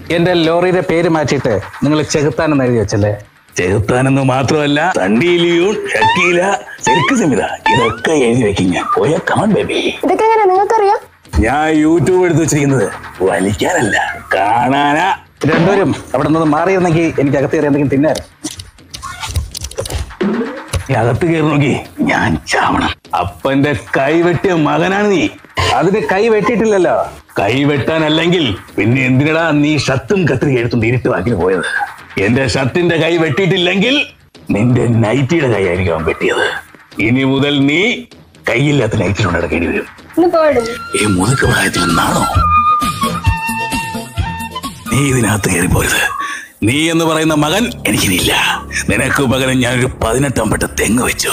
എന്റെ ലോറിയുടെ പേര് മാറ്റിയിട്ട് നിങ്ങൾ ചെകുത്താനെന്ന് എഴുതി വെച്ചല്ലേ ചെകുത്താനെന്ന് മാത്രമല്ല തണ്ടിയിലിയൂൺ ഷക്കീല ശരിക്ക് സമിത ഇതൊക്കെ എഴുതി വെക്കും ഞാൻ പോയ കമൺ ബേബി ഇതൊക്കെ എങ്ങനെ നിങ്ങൾക്കറിയാം ഞാൻ യൂട്യൂബ് എടുത്ത് വെച്ചിരിക്കുന്നത് വലിക്കാനല്ല കാണാനാ രണ്ടുപേരും അവിടെ നിന്ന് മാറിയിരുന്നെങ്കിൽ എനിക്ക് അകത്ത് കയറി എന്തെങ്കിലും തിന്നായിരുന്നു ഈ അകത്ത് കയറി നോക്കി ഞാൻ ചാവണം അപ്പന്റെ കൈ വെട്ടിയ മകനാണ് നീ അതിന് കൈ വെട്ടിയിട്ടില്ലല്ലോ കൈ വെട്ടാനല്ലെങ്കിൽ പിന്നെ എന്തിനടാ നീ ഷർട്ടും കത്രിക എടുത്തും തിരിട്ട് വാക്കിന് പോയത് എന്റെ ഷർട്ടിന്റെ കൈ വെട്ടിയിട്ടില്ലെങ്കിൽ നിന്റെ നൈറ്റിയുടെ കൈ ആയിരിക്കും അവൻ വെട്ടിയത് ഇനി മുതൽ നീ കൈയില്ലാത്ത നൈറ്റിലൂടെ നടക്കേണ്ടി വരും ഇന്ന് പോയിടും ഈ മുതുക്ക് പ്രായത്തിൽ നിന്നാണോ നീ ഇതിനകത്ത് കയറി പോരുത് നീ എന്ന് പറയുന്ന മകൻ എനിക്കിനില്ല നിനക്ക് പകരം ഞാനൊരു പതിനെട്ടാം പെട്ട തെങ്ങ് വെച്ചു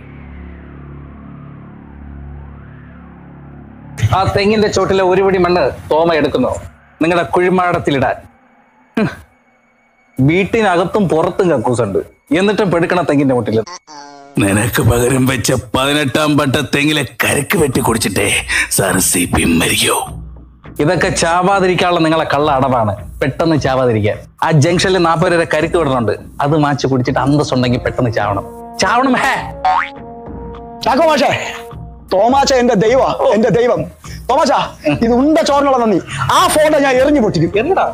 ആ തെങ്ങിന്റെ ചോട്ടിലെ ഒരു പിടി മണ്ണ് തോമ എടുക്കുന്നു നിങ്ങളുടെ കുഴിമാടത്തിലിടാൻ ഹും. വീട്ടിനകത്തും പുറത്തും കക്കൂസുണ്ട് എന്നിട്ടും പെടുക്കണ തെങ്ങിന്റെ മുട്ടിൽ നിനക്ക് പകരം വെച്ച പതിനെട്ടാം പട്ട തെങ്ങിലെ കരക്ക് വെട്ടി കുടിച്ചിട്ടേ സാർ സി പി മരിക്കോ ഇതൊക്കെ ചാവാതിരിക്കാനുള്ള നിങ്ങളെ കള്ള അടവാണ് പെട്ടെന്ന് ചാവാതിരിക്കാൻ ആ ജംഗ്ഷനിൽ നാൽപ്പത് വരെ കരിക്ക് വിടുന്നുണ്ട് അത് മാച്ച് കുടിച്ചിട്ട് അന്തസ്സുണ്ടെങ്കിൽ പെട്ടെന്ന് ചാവണം ചാവണം ഹേ ചാക്കോ മാഷേ തോമാച്ച എന്റെ ദൈവ എന്റെ ദൈവം തോമാച്ച ഇത് ഉണ്ട ചോറിനുള്ള നന്ദി ആ ഫോട്ടോ ഞാൻ എറിഞ്ഞു പൊട്ടിക്കും എന്താ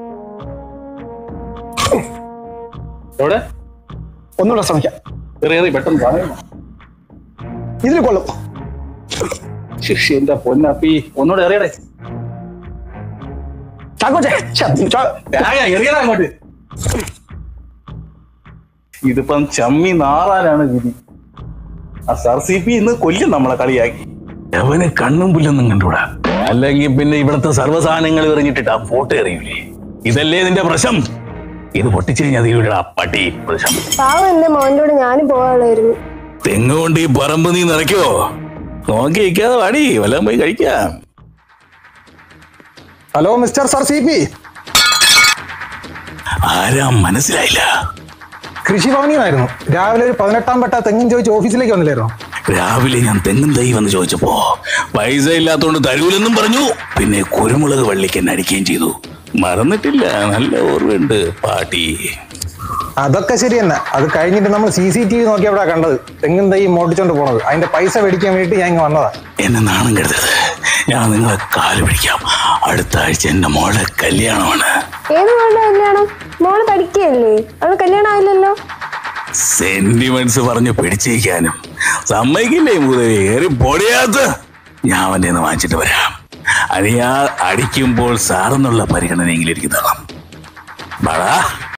എവിടെ ഒന്നുകൂടെ ശ്രമിക്കാം ചെറിയ പെട്ടെന്ന് ചാവണം. ഇതിൽ കൊള്ളും ശിക്ഷ എന്റെ പൊന്നപ്പി ഒന്നുകൂടെ എറിയടേ ചാക്കോച്ചേ ശ്ശെ, ചോ- എറിയടാ അങ്ങോട്ട് ഇതിപ്പം ചമ്മി നാറാനാണ് വിധി ആ സർ സി പി ഇന്ന് കൊല്ലും നമ്മളെ കളിയാക്കി അവന് കണ്ണും പുല്ലൊന്നും കണ്ടൂടാ അല്ലെങ്കിൽ പിന്നെ ഇവിടുത്തെ സർവ്വസാധനങ്ങൾ എറിഞ്ഞിട്ടിട്ട് ആ ഫോട്ടോ എറിയൂലേ ഇതല്ലേ നിന്റെ പ്രശ്നം ഇത് പൊട്ടിച്ചു കഴിഞ്ഞാൽ അതിലൂടെ പട്ടി പ്രശ്നം പാവം എന്റെ മോന്റെ കൂടെ ഞാനും പോകാനുള്ളായിരുന്നു തെങ്ങ് കൊണ്ട് ഈ പറമ്പ് നീ നിറയ്ക്കോ നോക്കി നിൽക്കാതെ വാടി വല്ലതും പോയി കഴിക്കാം hello mister sir C P ആരാ മനസ്സിലായില്ല കൃഷിഭവനിന്നായിരുന്നു രാവിലെ ഒരു പതിനെട്ടാം പെട്ട തെങ്ങും ചോദിച്ച് ഓഫീസിലേക്ക് വന്നില്ലായിരുന്നു രാവിലെ ഞാൻ തെങ്ങും തൈ വന്ന് ചോദിച്ചപ്പോ പൈസ ഇല്ലാത്തോണ്ട് തരൂലെന്നും പറഞ്ഞു പിന്നെ കുരുമുളക് വള്ളിക്ക് അടിക്കുകയും ചെയ്തു മറന്നിട്ടില്ല നല്ല ഓർമ്മയുണ്ട് പാട്ടി അതൊക്കെ ശരി തന്നെ അത് കഴിഞ്ഞിട്ട് നമ്മൾ സി സി ടി വി നോക്കിയപ്പോഴാ കണ്ടത് തെങ്ങും തൈ മോട്ടിച്ചോണ്ട് പോണത് അതിന്റെ പൈസ മേടിക്കാൻ വേണ്ടിയിട്ട് ഞാൻ ഇങ്ങ് വന്നതാ എന്നെ നാണം കരുതരുത് ഞാൻ നിങ്ങളെ കാല് പിടിക്കാം അടുത്ത ആഴ്ച എന്റെ മോളെ കല്യാണമാണ് ഏത് മോളുടെ കല്യാണം മോള് പഠിക്കുകയല്ലേ അവള് കല്യാണം ആയില്ലല്ലോ സെന്റിമെന്റ്സ് പറഞ്ഞ് പിടിച്ചേക്കാനും സമ്മതിക്കില്ലേ മുതലേ ഏറി പൊടിയാത്ത ഞാൻ അവന്റെ നിന്ന് വാങ്ങിച്ചിട്ട് വരാം അനിയാ അടിക്കുമ്പോൾ സാറെന്നുള്ള പരിഗണനയെങ്കിലും എനിക്ക് തരണം ബടാ